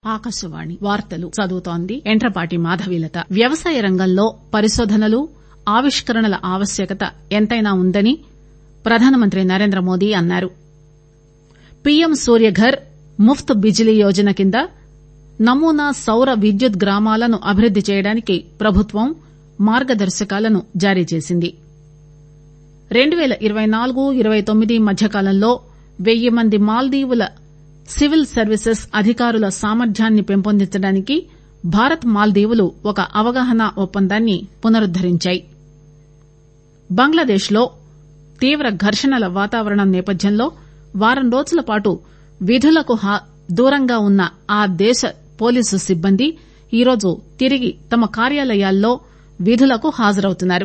ఆకాశవాణి వార్తలు చదువుతోంది ఎంట్రపాటి మాధవీలత వ్యవసాయ రంగంలో పరిశోధనలు ఆవిష్కరణల ఆవశ్యకత ఎంతైనా ఉందని ప్రధానమంత్రి నరేంద్రమోదీ అన్నారు పీఎం సూర్యఘర్ ముఫ్త్ బిజిలీ యోజన కింద నమూనా సౌర విద్యుత్ గ్రామాలను అభివృద్ది చేయడానికి ప్రభుత్వం మార్గదర్శకాలను జారీ చేసింది రెండు పేల ఇరవై నాలుగు ఇరవై తొమ్మిది మధ్యకాలంలో వెయ్యి మంది మాల్దీవుల సివిల్ సర్వీసెస్ అధికారుల సామర్థ్యాన్ని పెంపొందించడానికి భారత్ మాల్దీవులు ఒక అవగాహన ఒప్పందాన్ని పునరుద్దరించాయి బంగ్లాదేశ్ లో తీవ్ర ఘర్షణల వాతావరణం నేపథ్యంలో వారం రోజుల పాటు విధులకు దూరంగా ఉన్న ఆ దేశ పోలీసు సిబ్బంది ఈరోజు తిరిగి తమ కార్యాలయాల్లో విధులకు హాజరవుతున్నారు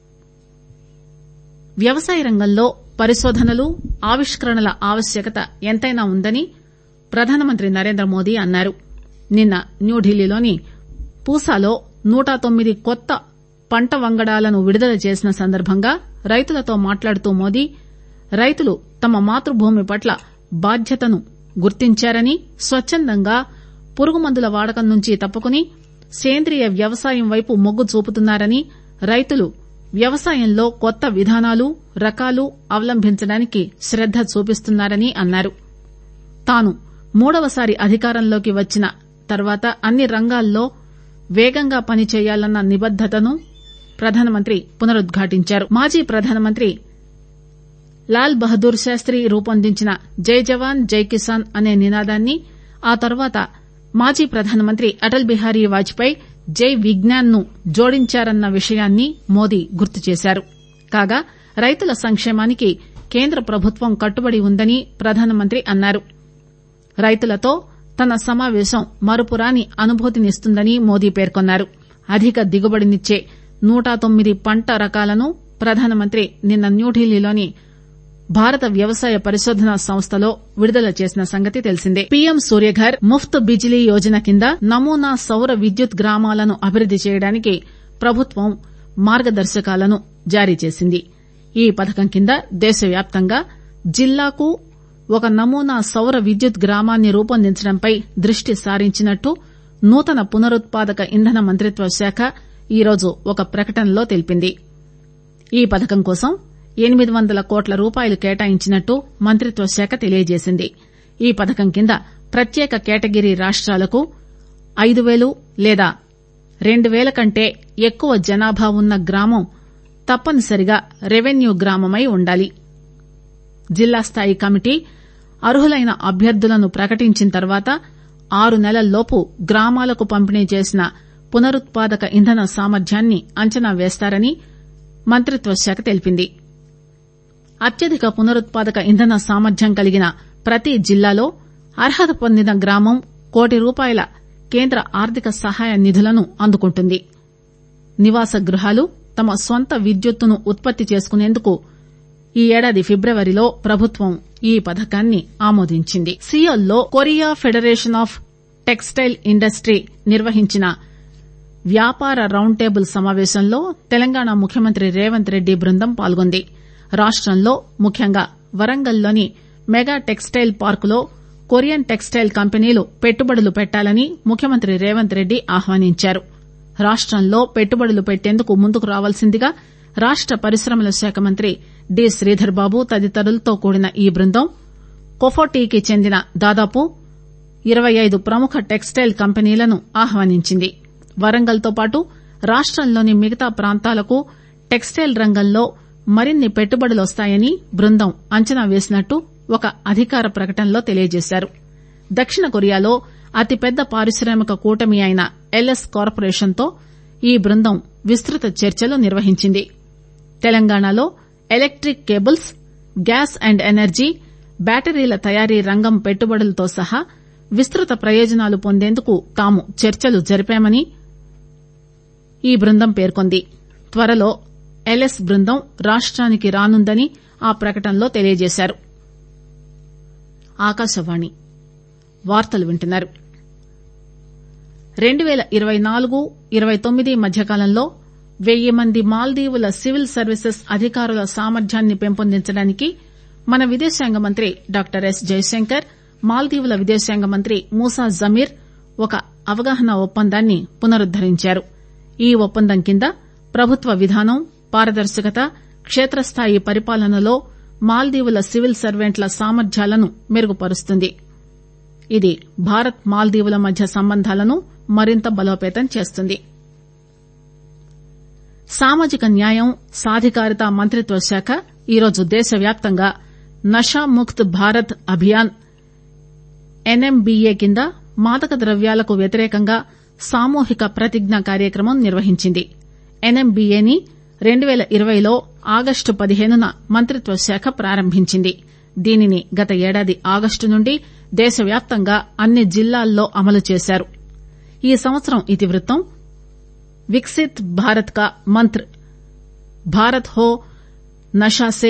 వ్యవసాయ రంగంలో పరిశోధనలు ఆవిష్కరణల ఆవశ్యకత ఎంతైనా ఉందని ప్రధానమంత్రి నరేంద్రమోదీ అన్నారు నిన్న న్యూఢిల్లీలోని పూసాలో నూట తొమ్మిది కొత్త పంట వంగడాలను విడుదల చేసిన సందర్భంగా రైతులతో మాట్లాడుతూ మోదీ రైతులు తమ మాతృభూమి పట్ల బాధ్యతను గుర్తించారని స్వచ్చందంగా పురుగుమందుల వాడకం నుంచి తప్పుకుని సేంద్రియ వ్యవసాయం వైపు మొగ్గు చూపుతున్నారని రైతులు వ్యవసాయంలో కొత్త విధానాలు రకాలు అవలంబించడానికి శ్రద్ద చూపిస్తున్నారని అన్నారు తాను మూడవసారి అధికారంలోకి వచ్చిన తర్వాత అన్ని రంగాల్లో వేగంగా పనిచేయాలన్న నిబద్దతను ప్రధానమంత్రి పునరుద్ఘాటించారు మాజీ ప్రధానమంత్రి లాల్ బహదూర్ శాస్త్రి రూపొందించిన జై జవాన్ జై కిసాన్ అనే నినాదాన్ని ఆ తర్వాత మాజీ ప్రధానమంత్రి అటల్ బిహారీ వాజ్ పేయి జై విజ్ఞాన్ ను జోడించారన్న విషయాన్ని మోదీ గుర్తు చేశారు కాగా రైతుల సంక్షేమానికి కేంద్ర ప్రభుత్వం కట్టుబడి ఉందని ప్రధానమంత్రి అన్నారు రైతులతో తన సమావేశం మరుపురాని అనుభూతినిస్తుందని మోదీ పేర్కొన్నారు అధిక దిగుబడినిచ్చే నూట తొమ్మిది పంట రకాలను ప్రధానమంత్రి నిన్న న్యూఢిల్లీలోని భారత వ్యవసాయ పరిశోధనా సంస్థలో విడుదల చేసిన సంగతి తెలిసిందే పీఎం సూర్యఘర్ ముఫ్త్ బిజిలీ యోజన కింద నమూనా సౌర విద్యుత్ గ్రామాలను అభివృద్ది చేయడానికి ప్రభుత్వం మార్గదర్శకాలను జారీ చేసింది ఈ పథకం కింద దేశవ్యాప్తంగా జిల్లాకు ఒక నమూనా సౌర విద్యుత్ గ్రామాన్ని రూపొందించడంపై దృష్టి సారించినట్టు నూతన పునరుత్పాదక ఇంధన మంత్రిత్వ శాఖ ఈరోజు ఒక ప్రకటనలో తెలిపింది ఈ పథకం కోసం ఎనిమిది వందల కోట్ల రూపాయలు కేటాయించినట్టు మంత్రిత్వ శాఖ తెలియజేసింది ఈ పథకం కింద ప్రత్యేక కేటగిరీ రాష్టాలకు ఐదు పేలు లేదా రెండు పేల కంటే ఎక్కువ జనాభా ఉన్న గ్రామం తప్పనిసరిగా రెవెన్యూ గ్రామమై ఉండాలి జిల్లా స్థాయి కమిటీ అర్హులైన అభ్యర్థులను ప్రకటించిన తర్వాత ఆరు నెలల్లోపు గ్రామాలకు పంపిణీ చేసిన పునరుత్పాదక ఇంధన సామర్థ్యాన్ని అంచనా వేస్తారని మంత్రిత్వ శాఖ తెలిపింది అత్యధిక పునరుత్పాదక ఇంధన సామర్థ్యం కలిగిన ప్రతి జిల్లాలో అర్హత పొందిన గ్రామం కోటి రూపాయల కేంద్ర ఆర్థిక సహాయ నిధులను అందుకుంటుంది నివాస గృహాలు తమ స్వంత విద్యుత్తును ఉత్పత్తి చేసుకునేందుకు ఈ ఏడాది ఫిబ్రవరిలో ప్రభుత్వం ఈ పథకాన్ని ఆమోదించింది సియోల్లో Korea federation of textile industry నిర్వహించిన వ్యాపార రౌండ్ టేబుల్ సమావేశంలో తెలంగాణ ముఖ్యమంత్రి రేవంత్ రెడ్డి బృందం పాల్గొంది రాష్టంలో ముఖ్యంగా వరంగల్లోని మెగా టెక్స్టైల్ పార్కులో కొరియన్ టెక్స్టైల్ కంపెనీలు పెట్టుబడులు పెట్టాలని ముఖ్యమంత్రి రేవంత్ రెడ్డి ఆహ్వానించారు రాష్టంలో పెట్టుబడులు పెట్టేందుకు ముందుకు రావాల్సిందిగా రాష్ట పరిశ్రమల శాఖ మంత్రి డి శ్రీధర్ బాబు తదితరులతో కూడిన ఈ బృందం కొఫోటీకి చెందిన దాదాపు ఇరవై ఐదు ప్రముఖ టెక్స్టైల్ కంపెనీలను ఆహ్వానించింది వరంగల్ తో పాటు రాష్టంలోని మిగతా ప్రాంతాలకు టెక్స్టైల్ రంగంలో మరిన్ని పెట్టుబడులొస్తాయని బృందం అంచనా వేసినట్టు ఒక అధికార ప్రకటనలో తెలియజేశారు దక్షిణ కొరియాలో అతిపెద్ద పారిశ్రామిక కూటమి అయిన ఎల్ఎస్ కార్పొరేషన్ తో ఈ బృందం విస్తృత చర్చలు నిర్వహించింది తెలంగాణలో electric cables gas and energy బ్యాటరీల తయారీ రంగం పెట్టుబడులతో సహా విస్తృత ప్రయోజనాలు పొందేందుకు తాము చర్చలు జరిపామని ఈ బృందం పేర్కొంది త్వరలో ఎల్ఎస్ బృందం రాష్టానికి రానుందని ఆ ప్రకటనలో తెలియజేశారు ఆకాశవాణి వార్తలు వింటున్నారు రెండు పేల ఇరవై నాలుగు ఇరవై తొమ్మిది మధ్యకాలంలో వెయ్యి మంది మాల్దీవుల సివిల్ సర్వీసెస్ అధికారుల సామర్థ్యాన్ని పెంపొందించడానికి మన విదేశాంగ మంత్రి డాక్టర్ ఎస్ జయశంకర్ మాల్దీవుల విదేశాంగ మంత్రి మూసా జమీర్ ఒక అవగాహన ఒప్పందాన్ని పునరుద్దరించారు ఈ ఒప్పందం కింద ప్రభుత్వ విధానం పారదర్శకత క్షేత్రస్థాయి పరిపాలనలో మాల్దీవుల సివిల్ సర్వెంట్ల సామర్థ్యాలను మెరుగుపరుస్తుంది ఇది భారత్ మాల్దీవుల మధ్య సంబంధాలను మరింత బలోపేతం చేస్తుంది సామాజిక న్యాయం సాధికారత మంత్రిత్వ శాఖ ఈరోజు దేశవ్యాప్తంగా నషా ముక్త్ భారత్ అభియాన్ ఎన్ఎంబీఏ కింద మాదక ద్రవ్యాలకు వ్యతిరేకంగా సామూహిక ప్రతిజ్ఞ కార్యక్రమం నిర్వహించింది ఎన్ఎంబీఏని రెండు పేల ఇరవైలో ఆగస్టు పదిహేనున మంత్రిత్వ శాఖ ప్రారంభించింది దీనిని గత ఏడాది ఆగస్టు నుండి దేశవ్యాప్తంగా అన్ని జిల్లాల్లో అమలు చేశారు ఈ సంవత్సరం ఇతివృత్తం వికసిత్ భారత్ కా మంత్ర్ భారత్ హో నషాసే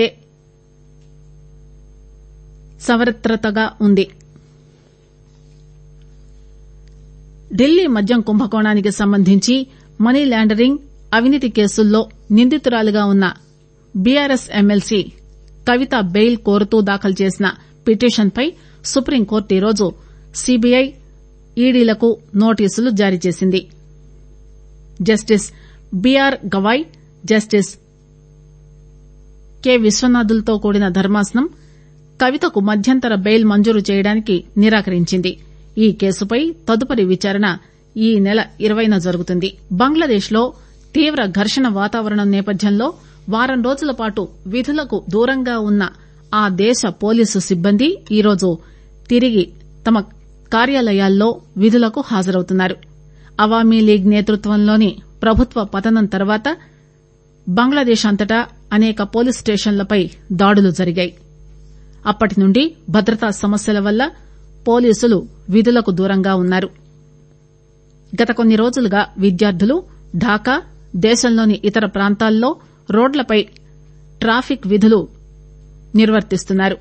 సవరత్రతగా ఉంది ఢిల్లీ మద్యం కుంభకోణానికి సంబంధించి మనీ లాండరింగ్ అవినీతి కేసుల్లో నిందితురాలిగా ఉన్న బీఆర్ఎస్ ఎమ్మెల్సీ కవిత బెయిల్ కోరుతూ దాఖలు చేసిన పిటిషన్పై సుప్రీంకోర్టు ఈరోజు సీబీఐ ఈడీలకు నోటీసులు జారీ చేసింది justice BR Gavai justice K విశ్వనాథులతో కూడిన ధర్మాసనం కవితకు మధ్యంతర బెయిల్ మంజూరు చేయడానికి నిరాకరించింది ఈ కేసుపై తదుపరి విచారణ ఈ నెల ఇరవైన జరుగుతుంది బంగ్లాదేశ్ లో తీవ్ర ఘర్షణ వాతావరణం నేపథ్యంలో వారం రోజుల పాటు విధులకు దూరంగా ఉన్న ఆ దేశ పోలీసు సిబ్బంది ఈరోజు తిరిగి తమ కార్యాలయాల్లో విధులకు హాజరవుతున్నారు అవామీ లీగ్ నేతృత్వంలోని ప్రభుత్వ పతనం తర్వాత బంగ్లాదేశ్ అంతటా అనేక పోలీస్ స్టేషన్లపై దాడులు జరిగాయి అప్పటి నుండి భద్రతా సమస్యల వల్ల పోలీసులు విధులకు దూరంగా ఉన్నారు గత కొన్ని రోజులుగా విద్యార్థులు ఢాకా దేశంలోని ఇతర ప్రాంతాల్లో రోడ్లపై ట్రాఫిక్ విధులు నిర్వర్తిస్తున్నారు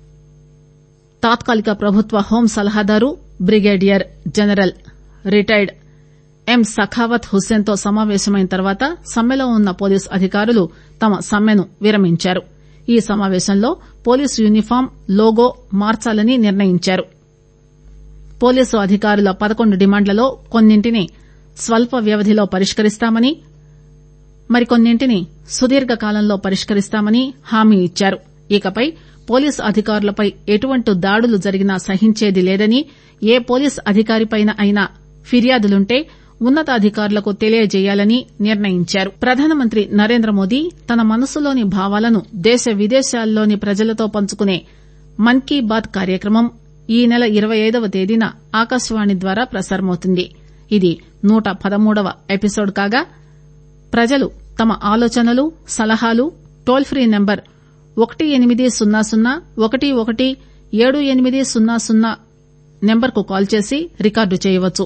తాత్కాలిక ప్రభుత్వ హోం సలహాదారు brigadier general retired M Sakhawat Hussain తో సమావేశమైన తర్వాత సమ్మెలో ఉన్న పోలీసు అధికారులు తమ సమ్మెను విరమించారు ఈ సమావేశంలో పోలీసు యూనిఫాం లోగో మార్చాలని నిర్ణయించారు పోలీసు అధికారుల పదకొండు డిమాండ్లలో కొన్నింటిని స్వల్ప వ్యవధిలో పరిష్కరిస్తామని మరికొన్నింటిని సుదీర్ఘకాలంలో పరిష్కరిస్తామని హామీ ఇచ్చారు ఇకపై పోలీసు అధికారులపై ఎటువంటి దాడులు జరిగినా సహించేది లేదని ఏ పోలీసు అధికారిపైన అయినా ఫిర్యాదులుంటే ఉన్నతాధికారులకు తెలియజేయాలని నిర్ణయించారు ప్రధానమంత్రి నరేంద్ర మోదీ తన మనసులోని భావాలను దేశ విదేశాల్లోని ప్రజలతో పంచుకునే మన్ కీ బాత్ కార్యక్రమం ఈ నెల ఇరవై ఐదవ తేదీన ఆకాశవాణి ద్వారా ప్రసారమవుతుంది ఇది నూట పదమూడవ ఎపిసోడ్ కాగా ప్రజలు తమ ఆలోచనలు సలహాలు టోల్ ఫ్రీ నంబర్ ఒకటి ఎనిమిది సున్నా సున్నా ఒకటి ఒకటి ఏడు ఎనిమిది సున్నా సున్నా నెంబర్కు కాల్ చేసి రికార్డు చేయవచ్చు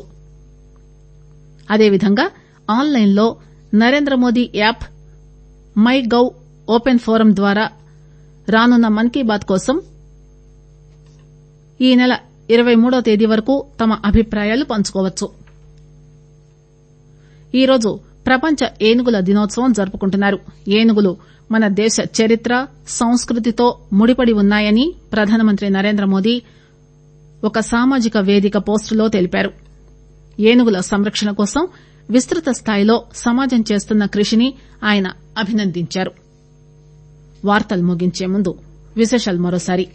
అదేవిధంగా ఆన్లైన్లో Narendra Modi app my gov open forum ద్వారా రానున్న మన్ కీ బాత్ కోసం ఈ నెల ఇరవై మూడో తేదీ వరకు తమ అభిప్రాయాలు పంచుకోవచ్చు ఈరోజు ప్రపంచ ఏనుగుల దినోత్సవం జరుపుకుంటున్నారు ఏనుగులు మన దేశ చరిత్ర సంస్కృతితో ముడిపడి ఉన్నాయని ప్రధానమంత్రి నరేంద్ర మోదీ ఒక సామాజిక వేదిక పోస్టులో తెలిపారు ఏనుగుల సంరక్షణ కోసం విస్తృత స్థాయిలో సమాజం చేస్తున్న కృషిని ఆయన అభినందించారు వార్తలు ముగించే ముందు విశేషాలు మరోసారి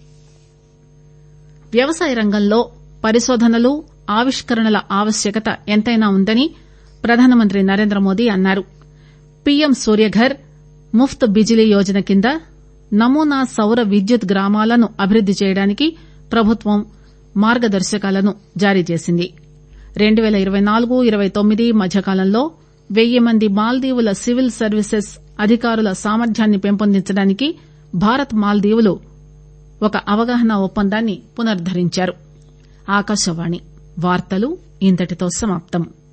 వ్యవసాయ రంగంలో పరిశోధనలు ఆవిష్కరణల ఆవశ్యకత ఎంతైనా ఉందని ప్రధానమంత్రి నరేంద్ర మోదీ అన్నారు పీఎం సూర్యఘర్ ముఫ్త్ బిజిలీ యోజన కింద నమూనా సౌర విద్యుత్ గ్రామాలను అభివృద్ది చేయడానికి ప్రభుత్వం మార్గదర్శకాలను జారీ చేసింది రెండు పేల ఇరవై నాలుగు ఇరవై తొమ్మిది మధ్యకాలంలో వెయ్యి మంది మాల్దీవుల సివిల్ సర్వీసెస్ అధికారుల సామర్థ్యాన్ని పెంపొందించడానికి భారత్ మాల్దీవులు ఒక అవగాహన ఒప్పందాన్ని పునరుద్దరించారు ఆకాశవాణి వార్తలు ఇంతటితో సమాప్తం